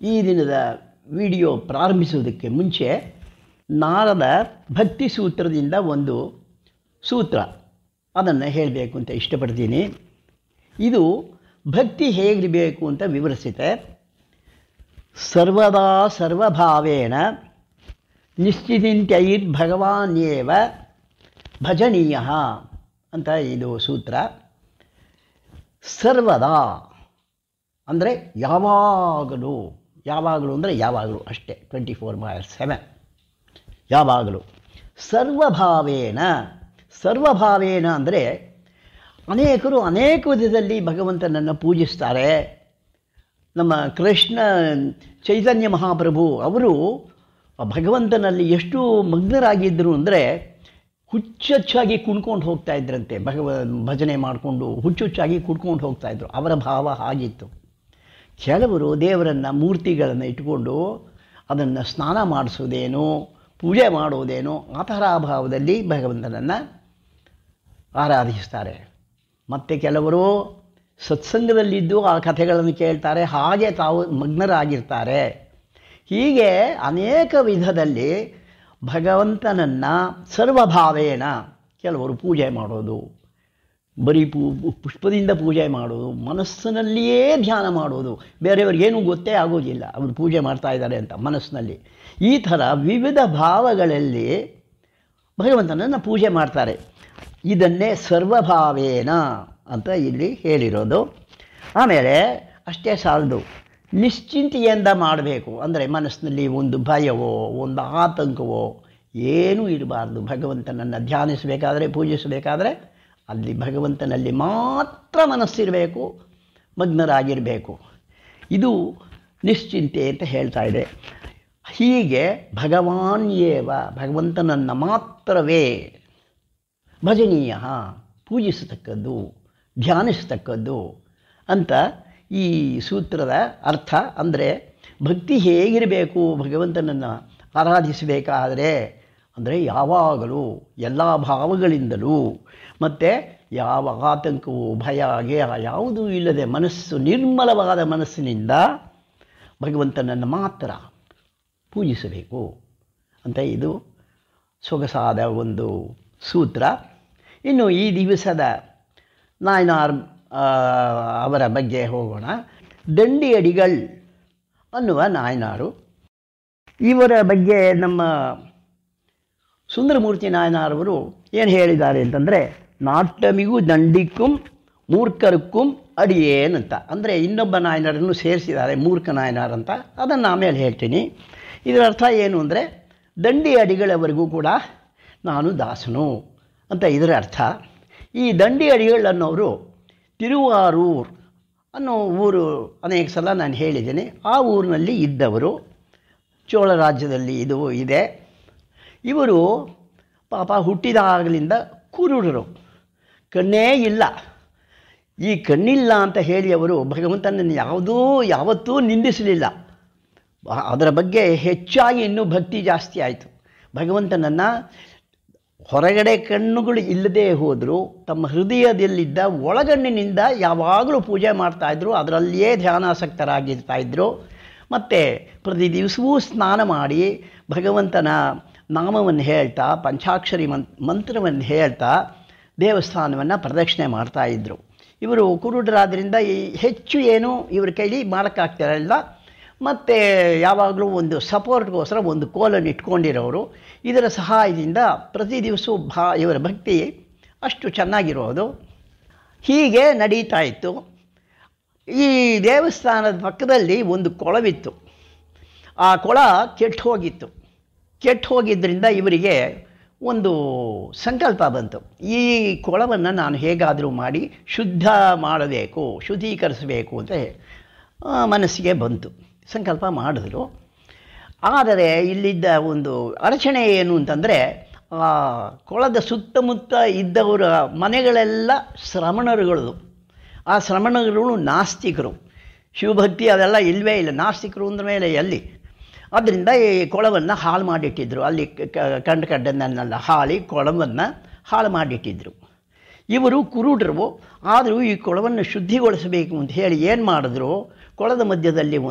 ಈ ದಿನದ ವಿಡಿಯೋ ಪ್ರಾರಂಭಿಸುವುದಕ್ಕೆ ಮುಂಚೆ ನಾರದ ಭಕ್ತಿ ಸೂತ್ರದಿಂದ ಒಂದು ಸೂತ್ರ ಅದನ್ನು ಹೇಳಬೇಕು ಅಂತ ಇಷ್ಟಪಡ್ತೀನಿ ಇದು ಭಕ್ತಿ ಹೇಗಿರಬೇಕು ಅಂತ ವಿವರಿಸುತ್ತೆ ಸರ್ವದಾ ಸರ್ವಭಾವೇನ ನಿಶ್ಚಿತಿಂತ್ಯೈರ್ ಭಗವಾನ್ಯೇವ ಭಜನೀಯ ಅಂತ ಇದು ಸೂತ್ರ ಸರ್ವದಾ ಅಂದರೆ ಯಾವಾಗಲೂ ಯಾವಾಗಲೂ ಅಂದರೆ ಯಾವಾಗಲೂ ಅಷ್ಟೇ ಟ್ವೆಂಟಿ ಫೋರ್ ಬೈ ಸೆವೆನ್ ಯಾವಾಗಲೂ ಸರ್ವಭಾವೇನ ಸರ್ವಭಾವೇನ ಅಂದರೆ ಅನೇಕರು ಅನೇಕ ವಿಧದಲ್ಲಿ ಭಗವಂತನನ್ನು ಪೂಜಿಸ್ತಾರೆ ನಮ್ಮ ಕೃಷ್ಣ ಚೈತನ್ಯ ಮಹಾಪ್ರಭು ಅವರು ಭಗವಂತನಲ್ಲಿ ಎಷ್ಟು ಮಗ್ನರಾಗಿದ್ದರು ಅಂದರೆ ಹುಚ್ಚುಚ್ಚಾಗಿ ಕುಣ್ಕೊಂಡು ಹೋಗ್ತಾ ಇದ್ರಂತೆ ಭಗವ ಭಜನೆ ಮಾಡಿಕೊಂಡು ಹುಚ್ಚುಚ್ಚಾಗಿ ಕುಡ್ಕೊಂಡು ಹೋಗ್ತಾ ಇದ್ರು ಅವರ ಭಾವ ಹಾಗಿತ್ತು ಕೆಲವರು ದೇವರನ್ನು ಮೂರ್ತಿಗಳನ್ನು ಇಟ್ಕೊಂಡು ಅದನ್ನು ಸ್ನಾನ ಮಾಡಿಸೋದೇನೋ ಪೂಜೆ ಮಾಡೋದೇನೋ ಆ ಥರ ಭಾವದಲ್ಲಿ ಭಗವಂತನನ್ನು ಆರಾಧಿಸ್ತಾರೆ ಮತ್ತು ಕೆಲವರು ಸತ್ಸಂಗದಲ್ಲಿದ್ದು ಆ ಕಥೆಗಳನ್ನು ಕೇಳ್ತಾರೆ ಹಾಗೆ ತಾವು ಮಗ್ನರಾಗಿರ್ತಾರೆ ಹೀಗೆ ಅನೇಕ ವಿಧದಲ್ಲಿ ಭಗವಂತನನ್ನು ಸರ್ವಭಾವೇನ ಕೆಲವರು ಪೂಜೆ ಮಾಡೋದು ಬರೀ ಪೂ ಪುಷ್ಪದಿಂದ ಪೂಜೆ ಮಾಡೋದು ಮನಸ್ಸಿನಲ್ಲಿಯೇ ಧ್ಯಾನ ಮಾಡೋದು ಬೇರೆಯವ್ರಿಗೇನೂ ಗೊತ್ತೇ ಆಗೋದಿಲ್ಲ ಅವರು ಪೂಜೆ ಮಾಡ್ತಾ ಇದ್ದಾರೆ ಅಂತ ಮನಸ್ಸಿನಲ್ಲಿ ಈ ಥರ ವಿವಿಧ ಭಾವಗಳಲ್ಲಿ ಭಗವಂತನನ್ನು ಪೂಜೆ ಮಾಡ್ತಾರೆ ಇದನ್ನೇ ಸರ್ವಭಾವೇನ ಅಂತ ಇಲ್ಲಿ ಹೇಳಿರೋದು ಆಮೇಲೆ ಅಷ್ಟೇ ಸಾಲದು ನಿಶ್ಚಿಂತೆಯಿಂದ ಮಾಡಬೇಕು ಅಂದರೆ ಮನಸ್ಸಿನಲ್ಲಿ ಒಂದು ಭಯವೋ ಒಂದು ಆತಂಕವೋ ಏನೂ ಇರಬಾರ್ದು ಭಗವಂತನನ್ನು ಧ್ಯಾನಿಸಬೇಕಾದ್ರೆ ಪೂಜಿಸಬೇಕಾದ್ರೆ ಅಲ್ಲಿ ಭಗವಂತನಲ್ಲಿ ಮಾತ್ರ ಮನಸ್ಸಿರಬೇಕು ಮಗ್ನರಾಗಿರಬೇಕು ಇದು ನಿಶ್ಚಿಂತೆ ಅಂತ ಹೇಳ್ತಾ ಇದೆ ಹೀಗೆ ಭಗವಾನ್ ಏವ ಭಗವಂತನನ್ನು ಮಾತ್ರವೇ ಭಜನೀಯ ಪೂಜಿಸತಕ್ಕದ್ದು ಧ್ಯಾನಿಸತಕ್ಕದ್ದು ಅಂತ ಈ ಸೂತ್ರದ ಅರ್ಥ ಅಂದರೆ ಭಕ್ತಿ ಹೇಗಿರಬೇಕು ಭಗವಂತನನ್ನು ಆರಾಧಿಸಬೇಕಾದರೆ ಅಂದರೆ ಯಾವಾಗಲೂ ಎಲ್ಲ ಭಾವಗಳಿಂದಲೂ ಮತ್ತು ಯಾವ ಆತಂಕವು ಭಯ ಗೇಹ ಯಾವುದೂ ಇಲ್ಲದೆ ಮನಸ್ಸು ನಿರ್ಮಲವಾದ ಮನಸ್ಸಿನಿಂದ ಭಗವಂತನನ್ನು ಮಾತ್ರ ಪೂಜಿಸಬೇಕು ಅಂತ ಇದು ಸೊಗಸಾದ ಒಂದು ಸೂತ್ರ ಇನ್ನು ಈ ದಿವಸದ ನಾಯನಾರ್ ಅವರ ಬಗ್ಗೆ ಹೋಗೋಣ ದಂಡಿಯಡಿಗಳ್ ಅನ್ನುವ ನಾಯನಾರು ಇವರ ಬಗ್ಗೆ ನಮ್ಮ ಸುಂದರಮೂರ್ತಿ ನಾಯನಾರವರು ಏನು ಹೇಳಿದ್ದಾರೆ ಅಂತಂದರೆ ನಾಟಮಿಗೂ ದಂಡಿಕ್ಕುಂ ಮೂರ್ಖರಕ್ಕುಂ ಅಡಿಯೇನಂತ ಅಂದರೆ ಇನ್ನೊಬ್ಬ ನಾಯನರನ್ನು ಸೇರಿಸಿದ್ದಾರೆ ಮೂರ್ಖ ನಾಯನಾರ್ ಅಂತ ಅದನ್ನು ಆಮೇಲೆ ಹೇಳ್ತೀನಿ ಇದರ ಅರ್ಥ ಏನು ಅಂದರೆ ದಂಡಿ ಅಡಿಗಳವರೆಗೂ ಕೂಡ ನಾನು ದಾಸನು ಅಂತ ಇದರ ಅರ್ಥ ಈ ದಂಡಿ ಅಡಿಗಳು ಅನ್ನೋರು ತಿರುವಾರೂರ್ ಅನ್ನೋ ಊರು ಅನೇಕ ಸಲ ನಾನು ಹೇಳಿದ್ದೇನೆ ಆ ಊರಿನಲ್ಲಿ ಇದ್ದವರು ಚೋಳ ರಾಜ್ಯದಲ್ಲಿ ಇದು ಇದೆ ಇವರು ಪಾಪ ಹುಟ್ಟಿದಾಗಲಿಂದ ಕುರುಡರು ಕಣ್ಣೇ ಇಲ್ಲ ಈ ಕಣ್ಣಿಲ್ಲ ಅಂತ ಹೇಳಿ ಅವರು ಭಗವಂತನನ್ನು ಯಾವುದೂ ಯಾವತ್ತೂ ನಿಂದಿಸಲಿಲ್ಲ ಅದರ ಬಗ್ಗೆ ಹೆಚ್ಚಾಗಿ ಇನ್ನೂ ಭಕ್ತಿ ಜಾಸ್ತಿ ಆಯಿತು ಭಗವಂತನನ್ನು ಹೊರಗಡೆ ಕಣ್ಣುಗಳು ಇಲ್ಲದೆ ಹೋದರೂ ತಮ್ಮ ಹೃದಯದಲ್ಲಿದ್ದ ಒಳಗಣ್ಣಿನಿಂದ ಯಾವಾಗಲೂ ಪೂಜೆ ಮಾಡ್ತಾಯಿದ್ರು ಅದರಲ್ಲಿಯೇ ಧ್ಯಾನಾಸಕ್ತರಾಗಿರ್ತಾಯಿದ್ರು ಮತ್ತು ಪ್ರತಿ ದಿವಸವೂ ಸ್ನಾನ ಮಾಡಿ ಭಗವಂತನ ನಾಮವನ್ನು ಹೇಳ್ತಾ ಪಂಚಾಕ್ಷರಿ ಮನ್ ಮಂತ್ರವನ್ನು ಹೇಳ್ತಾ ದೇವಸ್ಥಾನವನ್ನು ಪ್ರದಕ್ಷಿಣೆ ಮಾಡ್ತಾಯಿದ್ರು ಇವರು ಕುರುಡರಾದ್ರಿಂದ ಈ ಹೆಚ್ಚು ಏನು ಇವ್ರ ಕೈಲಿ ಮಾಡೋಕ್ಕಾಗ್ತಿರಲಿಲ್ಲ ಮತ್ತು ಯಾವಾಗಲೂ ಒಂದು ಸಪೋರ್ಟ್ಗೋಸ್ಕರ ಒಂದು ಕೋಲನ್ನು ಇಟ್ಕೊಂಡಿರೋರು ಇದರ ಸಹಾಯದಿಂದ ಪ್ರತಿ ದಿವಸವೂ ಭಾ ಇವರ ಭಕ್ತಿ ಅಷ್ಟು ಚೆನ್ನಾಗಿರೋದು ಹೀಗೆ ನಡೀತಾ ಇತ್ತು ಈ ದೇವಸ್ಥಾನದ ಪಕ್ಕದಲ್ಲಿ ಒಂದು ಕೊಳವಿತ್ತು ಆ ಕೊಳ ಕೆಟ್ಟು ಹೋಗಿತ್ತು ಕೆಟ್ಟು ಹೋಗಿದ್ದರಿಂದ ಇವರಿಗೆ ಒಂದು ಸಂಕಲ್ಪ ಬಂತು ಈ ಕೊಳವನ್ನು ನಾನು ಹೇಗಾದರೂ ಮಾಡಿ ಶುದ್ಧ ಮಾಡಬೇಕು ಶುದ್ಧೀಕರಿಸಬೇಕು ಅಂತ ಮನಸ್ಸಿಗೆ ಬಂತು ಸಂಕಲ್ಪ ಮಾಡಿದ್ರು ಆದರೆ ಇಲ್ಲಿದ್ದ ಒಂದು ಅಡಚಣೆ ಏನು ಅಂತಂದರೆ ಆ ಕೊಳದ ಸುತ್ತಮುತ್ತ ಇದ್ದವರ ಮನೆಗಳೆಲ್ಲ ಶ್ರಮಣರುಗಳು ಆ ಶ್ರಮಣರುಗಳು ನಾಸ್ತಿಕರು ಶಿವಭಕ್ತಿ ಅದೆಲ್ಲ ಇಲ್ಲವೇ ಇಲ್ಲ ನಾಸ್ತಿಕರು ಅಂದ ಮೇಲೆ ಎಲ್ಲಿ ಆದ್ದರಿಂದ ಈ ಕೊಳವನ್ನು ಹಾಳು ಮಾಡಿಟ್ಟಿದ್ರು ಅಲ್ಲಿ ಕಂಡು ಕಂಡನ್ನೆಲ್ಲ ಹಾಳಿ ಕೊಳವನ್ನು ಹಾಳು ಮಾಡಿಟ್ಟಿದ್ರು ಇವರು ಕುರುಡರು ಆದರೂ ಈ ಕೊಳವನ್ನು ಶುದ್ಧಿಗೊಳಿಸಬೇಕು ಅಂತ ಹೇಳಿ ಏನು ಮಾಡಿದ್ರು ಕೊಳದ ಮಧ್ಯದಲ್ಲಿ